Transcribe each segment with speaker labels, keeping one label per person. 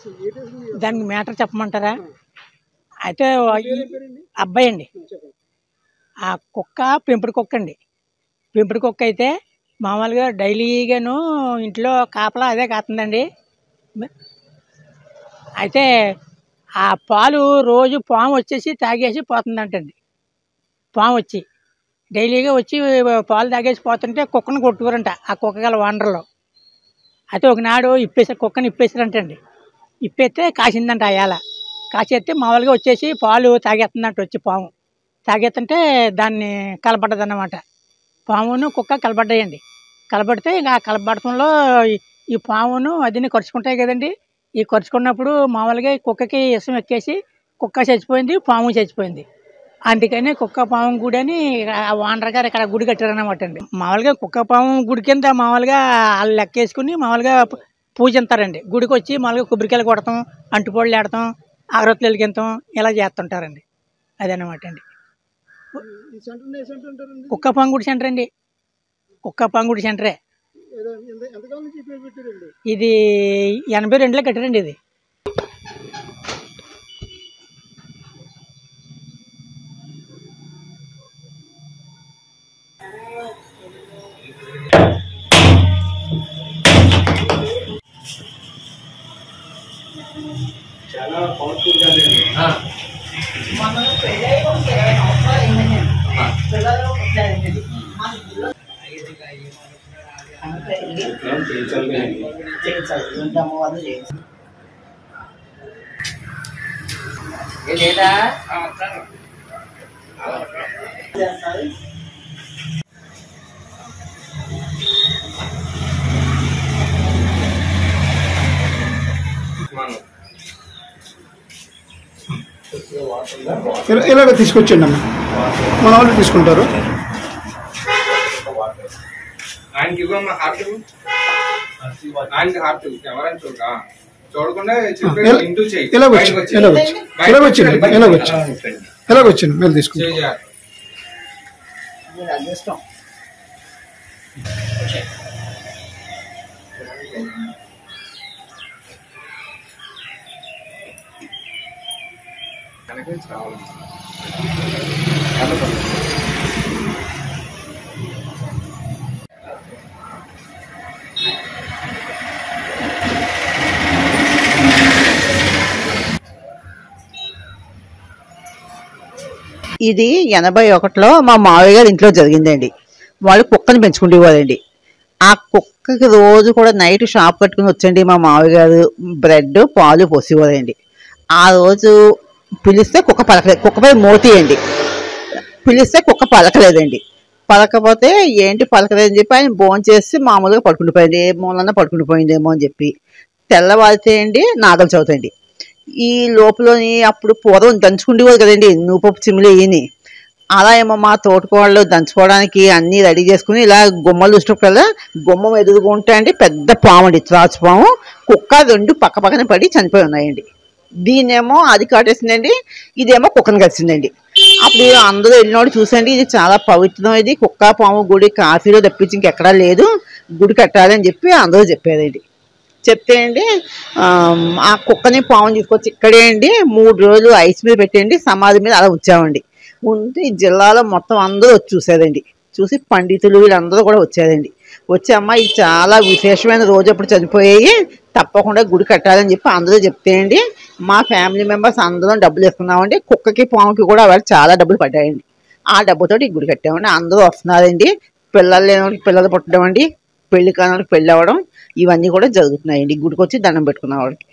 Speaker 1: అసలు ఏ టేస్ట్ మీ
Speaker 2: దానికి మ్యాటర్ చెప్పమంటారా అయితే ఈ
Speaker 1: పేరండి
Speaker 2: అబ్బాయి అండి
Speaker 1: చెప్పండి
Speaker 2: ఆ కుక్క పెంపుడు కుక్క అండి పెంపుడు కుక్క అయితే మామూలుగా డైలీగాను ఇంట్లో కాపలా అదే కాస్తుందండి అయితే ఆ పాలు రోజు పాము వచ్చేసి తాగేసి పోతుందంటండి పాము వచ్చి డైలీగా వచ్చి పాలు తాగేసి పోతుంటే కుక్కను కొట్టుకురంట ఆ కుక్క గల వాండర్లో అయితే ఒకనాడు ఇప్పేసారు కుక్కని ఇప్పేసారంటండి ఇప్పేస్తే కాసిందంట అయాల కాసేస్తే మామూలుగా వచ్చేసి పాలు తాగేస్తుందంట వచ్చి పాము తాగేస్తుంటే దాన్ని కలపడ్డదన్నమాట పామును కుక్క కలబడ్డాయండి కలబడితే ఇంకా ఆ కలబడటంలో ఈ- ఈ పామును అదిని ఖర్చుకుంటాయి కదండి ఈ ఖర్చుకున్నప్పుడు మామూలుగా ఈ కుక్కకి ఇసం ఎక్కేసి కుక్క చచ్చిపోయింది పాము చచ్చిపోయింది అందుకని కుక్క పాము గుడి అని ఆ వానర్ గారు ఇక్కడ గుడి కట్టారన్నమాట అండి మామూలుగా కుక్క పాము గుడి కింద మామూలుగా వాళ్ళు లెక్కేసుకుని మామూలుగా పూ- పూజింతారండి గుడికి వచ్చి మామూలుగా కొబ్బరికాయలు కొడతాం అంటుపొళ్ళు ఆడతాం అగరొత్తులు వెలిగింతాం ఇలా చేస్తుంటారండి అదనమాట అండి
Speaker 1: ఈ సెంటర్ ఏ సెంటర్ అంటారండి
Speaker 2: కుక్క పాంగుడి సెంటర్ అండి కుక్క పాంగుడి సెంటరే
Speaker 1: ఏదో ఎంత ఎంతకాలం నుంచి ఈ పేరు పెట్టారండి
Speaker 2: ఇది ఎనభై రెండులో కట్టారండి ఇది
Speaker 1: ఇలా ఇలాగ తీసుకొచ్చండి అమ్మ మన వాళ్ళు తీసుకుంటారు
Speaker 3: ఆయనకి ఇవ్వమ్మా హార్ట్ ఆయనకి హార్ట్ కెమెరా చూడ చూడకుండా చెప్పేది
Speaker 1: ఇలా-
Speaker 3: ఇంటూ చేయి
Speaker 1: ఇలాగ
Speaker 3: బయటకు
Speaker 1: వచ్చి
Speaker 3: వచ్చి.
Speaker 1: ఇలాగ వచ్చి
Speaker 3: బయటకు
Speaker 1: ఇలాగ వచ్చింది
Speaker 3: బయటకు
Speaker 1: ఇలాగ
Speaker 3: వచ్చి.
Speaker 1: వచ్చి ఇలాగ వచ్చింది మీరు తీసుకుంటారు
Speaker 3: చేయి చేయాలి. వెనక నుంచి రావాలి.
Speaker 4: ఇది ఎనభై ఒకటిలో మా మావయ్య గారి ఇంట్లో జరిగిందండి వాళ్ళు కుక్కని పెంచుకుంటేవారండి ఆ కుక్కకి రోజు కూడా నైట్ షాప్ కట్టుకుని వచ్చండి మా మావయ్య గారు బ్రెడ్ పాలు పోసేవారండి ఆ రోజు పిలిస్తే కుక్క పలకలేదు కుక్కపై మోతి అండి పిలిస్తే కుక్క పలకలేదండి పలకపోతే ఏంటి పలకలేదని చెప్పి ఆయన భోజనం చేసి మామూలుగా పడుకుండిపోయింది ఏ మూలన్నా పడుకుండిపోయిందేమో అని చెప్పి తెల్లవారితే అండి నాగల చవితి అండి ఈ లోపలని అప్పుడు పూర్వం దంచుకుండేవారు కదండి నూపప్పు చిమ్ములు ఇయని అలా ఏమో మా తోటకోళ్ళు దంచుకోవడానికి అన్ని రెడీ చేసుకుని ఇలా గుమ్మలు చూసినప్పుడల్లా గుమ్మం ఎదురుగుంటే అండి పెద్ద పాము అండి త్రాచు పాము కుక్క రెండు పక్క పక్కన పడి చనిపోయి ఉన్నాయండి దీన్నేమో అది కాటేసిందండి ఇదేమో కుక్కను కలిసిందండి అప్పుడు అందరూ వెళ్ళినోడు చూసండి ఇది చాలా పవిత్రం ఇది కుక్క పాము గుడి కాఫీలో తప్పించి ఇంకెక్కడా లేదు గుడి కట్టాలి అని చెప్పి అందరూ చెప్పారండి చెప్తే అండి ఆమ్, ఆ కుక్కని పావుని తీసుకొచ్చి ఇక్కడే అండి మూడు రోజులు ఐస్ మీద పెట్టండి సమాధి మీద అలా ఉంచామండి ఉంటే ఈ జిల్లాలో మొత్తం అందరూ వచ్చి చూసారండి చూసి పండితులు వీళ్ళందరూ కూడా వచ్చారండి వచ్చి అమ్మ ఇది చాలా విశేషమైన రోజు అప్పుడు చనిపోయాయి తప్పకుండా గుడి కట్టాలని చెప్పి అందరూ చెప్తే అండి మా ఫ్యామిలీ మెంబర్స్ అందరం డబ్బులు వేసుకున్నామండి కుక్కకి పాముకి కూడా వాడు చాలా డబ్బులు పడ్డాయండి ఆ డబ్బుతో ఈ గుడి కట్టామండి అందరూ వస్తున్నారండి పిల్లలు లేని వాళ్ళకి పిల్లలు పుట్టడం అండి పెళ్లి కాని వాళ్ళకి పెళ్ళి అవ్వడం ఇవన్నీ కూడా జరుగుతున్నాయండి గుడికి వచ్చి దండం పెట్టుకున్న వాళ్ళకి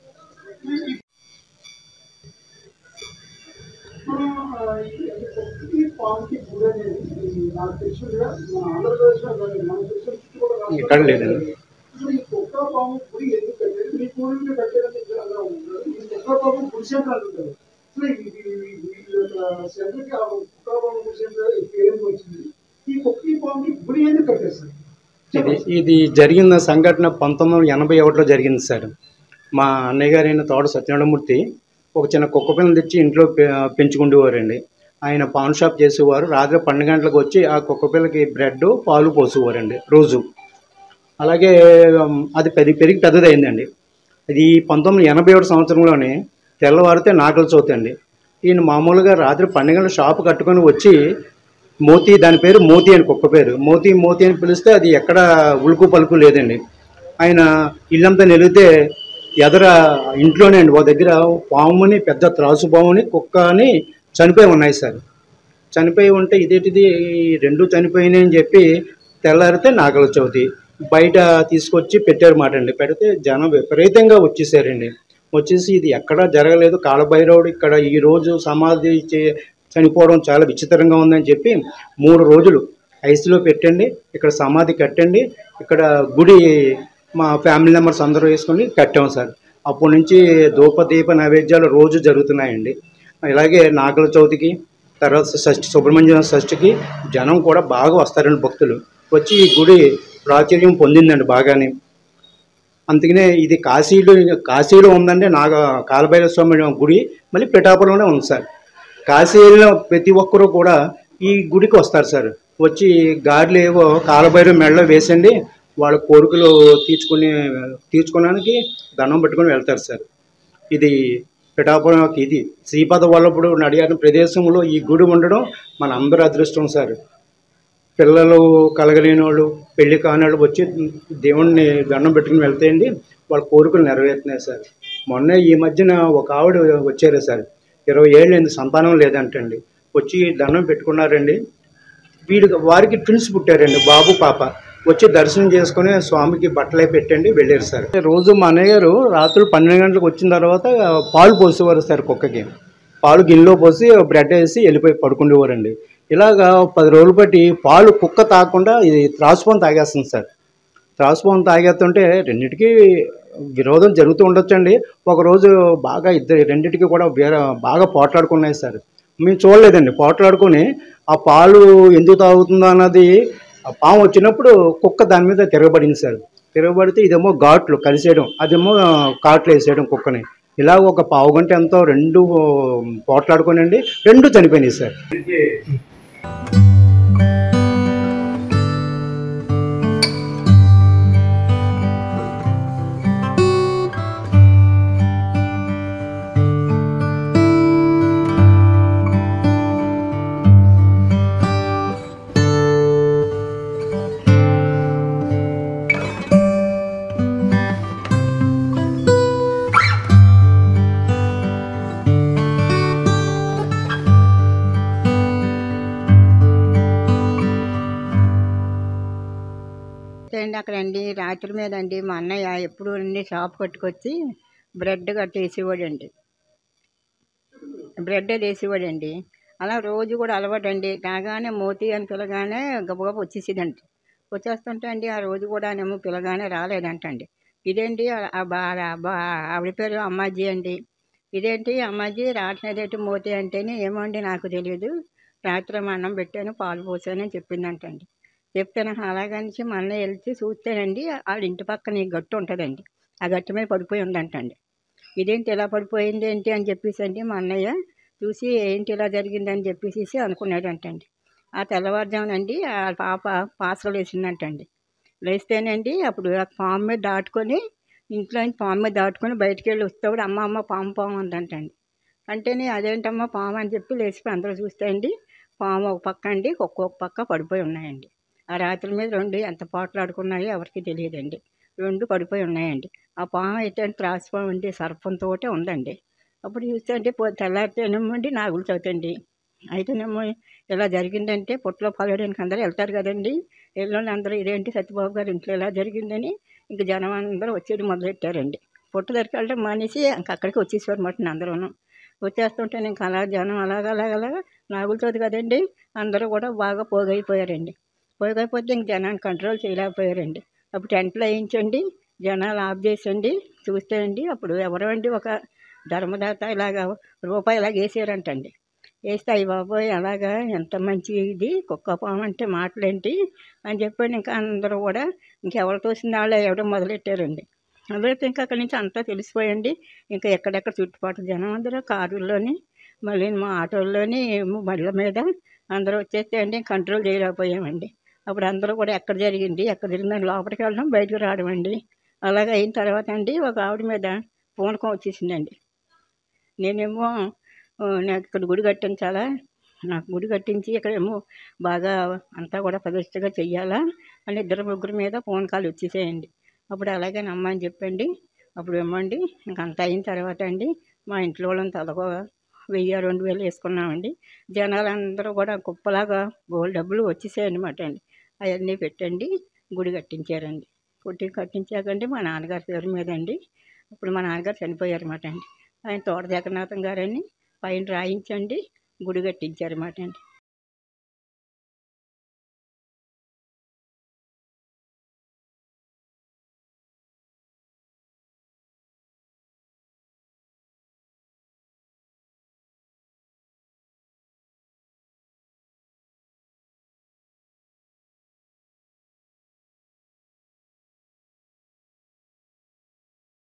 Speaker 1: ఈ పాముకి గుడి అనేది నాకు తెలిసినట్టుగా మన ఆంధ్రప్రదేశ్లో కాదు, మన దేశం చుట్టూ కూడా
Speaker 5: ఇక్కడ లేదండి
Speaker 1: అసలు ఈ కుక్క పాము గుడి ఎందుకు కట్టారు మీ పూర్వీకులు కట్టారని ఇక్కడ అందరూ ఉంటారు ఈ కుక్క పాము గుడి సెంటర్ అంటుంటారు అసలు ఈ- ఈ- ఈ- ఈ యొక్క సెంటర్కి ఆ కుక్క పాము గుడి సెంటర్ పేరు వచ్చింది ఈ కుక్క ఈ పాముకి గుడి ఎందుకు కట్టేస్తారు
Speaker 5: ఇది ఇది జరిగిన సంఘటన పంతొమ్మిది వందల ఎనభై ఒకటిలో జరిగింది సార్ మా అన్నయ్య గారైన తోట సత్యనారాయణమూర్తి ఒక చిన్న కుక్క పిల్లని తెచ్చి ఇంట్లో పె- పెంచుకుండేవారండి ఆయన పాన్ షాప్ చేసేవారు రాత్రి పన్నెండు గంటలకు వచ్చి ఆ కుక్క పిల్లకి బ్రెడ్ పాలు పోసేవారండి రోజు అలాగే ఉమ్, అది పెరిగి పెరిగి పెద్దదైందండి ఇది పంతొమ్మిది ఎనభై ఏడు సంవత్సరంలోనే తెల్లవారితే నాగల చవితి అండి ఈయన మామూలుగా రాత్రి పన్నెండు షాపు కట్టుకొని వచ్చి మోతీ దాని పేరు మోతీ అని కుక్క పేరు మోతీ మోతీ అని పిలిస్తే అది ఎక్కడ ఉలుకు పలుకు లేదండి ఆయన ఇల్లంతా నిలిగితే ఎదర ఇంట్లోనే అండి ఓ దగ్గర పాముని పెద్ద త్రాసు పాముని కుక్క అని చనిపోయి ఉన్నాయి సార్ చనిపోయి ఉంటే ఇదేంటిది ఈ రెండు చనిపోయినాయి అని చెప్పి తెల్లారితే నాగల చవితి బయట తీసుకొచ్చి పెట్టారు మాట అండి పెడితే జనం విపరీతంగా వచ్చేసారండి వచ్చేసి ఇది ఎక్కడా జరగలేదు కాలభైరవుడు ఇక్కడ ఈ రోజు సమాధి చే- చనిపోవడం చాలా విచిత్రంగా ఉందని చెప్పి మూడు రోజులు ఐస్లో పెట్టండి ఇక్కడ సమాధి కట్టండి ఇక్కడ గుడి మా ఫ్యామిలీ మెంబర్స్ అందరూ వేసుకొని కట్టాం సార్ అప్పటి నుంచి ధూప దీప నైవేద్యాలు రోజు జరుగుతున్నాయండి ఇలాగే నాగల చవితికి తర్వాత షష్ఠి సుబ్రహ్మణ్య షష్ఠికి జనం కూడా బాగా వస్తారండి భక్తులు వచ్చి ఈ గుడి ప్రాచుర్యం పొందిందండి బాగానే అందుకనే ఇది కాశీలో కాశీలో ఉందండి నాగ కాలభైరవ స్వామి గుడి మళ్ళీ పిఠాపురంలోనే ఉంది సార్ కాశీ వెళ్ళిన ప్రతి ఒక్కరూ కూడా ఈ గుడికి వస్తారు సార్ వచ్చి గాడిలు ఏవో కాలభైరవ మెడలో వేసండి వాళ్ళ కోరికలు తీర్చుకుని తీర్చుకోవడానికి దండం పెట్టుకొని వెళ్తారు సార్ ఇది పిఠాపురం యొక్క ఇది శ్రీపద వల్లభుడు నడియాడిన ప్రదేశంలో ఈ గుడి ఉండడం మన అందరి అదృష్టం సార్ పిల్లలు కలగలేని వాళ్ళు పెళ్లి కాని వాళ్ళు వచ్చి దేవుణ్ణి దండం పెట్టుకుని వెళ్తాయండి వాళ్ళ కోరికలు నెరవేరుతున్నాయి సార్ మొన్న ఈ మధ్యన ఒక ఆవిడ వచ్చారు సార్ ఇరవై ఏళ్ళు అయింది సంతానం లేదంటండి వచ్చి దండం పెట్టుకున్నారండి వీడి వారికి ట్విన్స్ పుట్టారండి బాబు పాప వచ్చి దర్శనం చేసుకుని స్వామికి బట్టలే పెట్టండి వెళ్ళారు సార్ రోజు మా అన్నయ్య గారు రాత్రి పన్నెండు గంటలకు వచ్చిన తర్వాత పాలు పోసేవారు సార్ కుక్కకి పాలు గిన్నెలో పోసి బ్రెడ్ వేసి వెళ్ళిపోయి పడుకుండేవారండి ఇలాగా పది రోజులు బట్టి పాలు కుక్క తాగకుండా ఇది త్రాసుపాన్ తాగేస్తుంది సార్ త్రాసుపాన్ తాగేస్తుంటే రెండింటికి విరోధం జరుగుతూ ఉండొచ్చండి ఒకరోజు బాగా ఇద్దరు రెండింటికి కూడా వేరే బాగా పోట్లాడుకున్నాయి సార్ మేము చూడలేదండి పోట్లాడుకొని ఆ పాలు ఎందుకు తాగుతుందో అన్నది ఆ పాము వచ్చినప్పుడు కుక్క దాని మీద తిరగబడింది సార్ తిరగబడితే ఇదేమో ఘాట్లు కలిసేయడం అదేమో కాట్లు వేసేయడం కుక్కని ఇలా ఒక పావు గంట ఎంతో రెండు పోట్లాడుకోనండి రెండు చనిపోయినాయి సార్
Speaker 6: అండి అక్కడ అండి రాత్రి మీద అండి మా అన్నయ్య ఎప్పుడు అన్ని షాప్ కట్టుకొచ్చి బ్రెడ్ కట్టేసేవాడండి బ్రెడ్ అది వేసేవాడండి అలా రోజు కూడా అలవాటు అండి రాగానే మోతి అని పిలగానే గబగబ వచ్చేసేదండి వచ్చేస్తుంటే అండి ఆ రోజు కూడా ఏమో పిలగానే రాలేదంటండి ఇదేంటి ఆ- ఆ బా ఆ బా- ఆవిడ పేరు అమ్మాజీ అండి ఇదేంటి అమ్మాజీ రావట్లేదేంటి మోతి అంటేనే ఏమో అండి నాకు తెలియదు రాత్రి ఏమో అన్నం పెట్టాను పాలు పోసానని చెప్పిందంటండి చెప్తాను అలాగనిసి మా అన్నయ్య వెళ్తే చూస్తేనండి వాళ్ళ ఇంటి పక్కన ఈ గట్టు ఉంటుందండి ఆ గట్టు మీద పడిపోయి ఉందంటండి ఇదేంటి ఇలా పడిపోయింది ఏంటి అని చెప్పేసి అండి మా అన్నయ్య చూసి ఏంటి ఇలా జరిగిందని చెప్పేసి అనుకున్నాడంటండి ఆ తెల్లవారుజామునండి ఆ పాప పాసలు వేసిందంటండి లేస్తేనండి అప్పుడు ఆ పాము మీద దాటుకొని ఇంట్లో నుంచి పాము మీద దాటుకొని బయటికి వెళ్ళి వస్తేప్పుడు అమ్మ అమ్మ పాము పాము ఉందంటండి అంటేనే అదేంటమ్మా పాము అని చెప్పి లేచిపోయి అందరూ చూస్తే అండి పాము ఒక పక్క అండి ఒక్కొక్క పక్క పడిపోయి ఉన్నాయండి ఆ రాత్రి మీద రెండు ఎంత పోట్లాడుకున్నాయో ఎవరికి తెలియదండి రెండు పడిపోయి ఉన్నాయండి ఆ పాము అయితే త్రాసుపాము అండి సర్పంతో ఉందండి అప్పుడు చూస్తే అంటే పో తెల్లారితేనేమో అండి నాగులు చదువుతండి అయితేనేమో ఇలా జరిగిందంటే పుట్టలో పాలడానికి అందరూ వెళ్తారు కదండి ఎల్లుండి అందరూ ఇదేంటి సత్యబాబు గారి ఇంట్లో ఇలా జరిగిందని ఇంక జనం అందరూ వచ్చేది మొదలెట్టారండి పుట్ట దగ్గరికి వెళ్ళడం మానేసి ఇంక అక్కడికి వచ్చేసారు మాట అందరూను వచ్చేస్తుంటే ఇంకా అలా జనం అలాగ అలాగ అలాగ నాగులతోటి కదండి అందరూ కూడా బాగా పోగైపోయారండి పోగైపోతే ఇంక జనాన్ని కంట్రోల్ చేయలేకపోయారండి అప్పుడు టెంట్లు వేయించండి జనాలు ఆఫ్ చేసండి చూస్తే అండి అప్పుడు ఎవరో అండి ఒక ధర్మదాత ఇలాగ రూపాయి ఇలాగ వేసారంటండి వేస్తే అయ్యి బాబోయ్ అలాగా ఎంత మంచి ఇది కుక్క పాము అంటే మాటలేంటి అని చెప్పి ఇంకా అందరూ కూడా ఇంకెవరు తోసిన వాళ్ళు ఎవడం మొదలెట్టారండి మొదలెట్టి ఇంకా అక్కడి నుంచి అంతా తెలిసిపోయండి ఇంకా ఎక్కడెక్కడ చుట్టుపక్కల జనం అందరూ కారుల్లోని మళ్ళీ మా ఆటోల్లోని బండ్ల మీద అందరూ వచ్చేస్తే అండి కంట్రోల్ చేయలేకపోయామండి అప్పుడు అందరూ కూడా ఎక్కడ జరిగింది ఎక్కడ జరిగిందని లోపలికి వెళ్ళడం బయటకు రావడం అండి అలాగ అయిన తర్వాత అండి ఒక ఆవిడ మీద పూనకం వచ్చేసిందండి నేనేమో ఆ, నాకు ఇక్కడ గుడి కట్టించాలా నాకు గుడి కట్టించి ఇక్కడేమో బాగా అంతా కూడా ప్రతిష్టగా చెయ్యాలా అని ఇద్దరు ముగ్గురు మీద పూనకాలు వచ్చేసేయండి అప్పుడు అలాగే నమ్మని చెప్పండి అప్పుడు ఏమండి ఇంక అంత అయిన తర్వాత అండి మా ఇంట్లో వాళ్ళని తలకో వెయ్యి రెండు వేలు వేసుకున్నామండి జనాలందరూ కూడా కుప్పలాగా బోల్ డబ్బులు వచ్చేసాయి అనమాట అండి అవన్నీ పెట్టండి గుడి కట్టించారండి గుడి కట్టించాకండి మా నాన్నగారి పేరు మీద అండి ఇప్పుడు మా నాన్నగారు చనిపోయారు అనమాట అండి ఆయన తోట జగన్నాథం గారని పైన రాయించండి గుడి కట్టించారన్నమాట అండి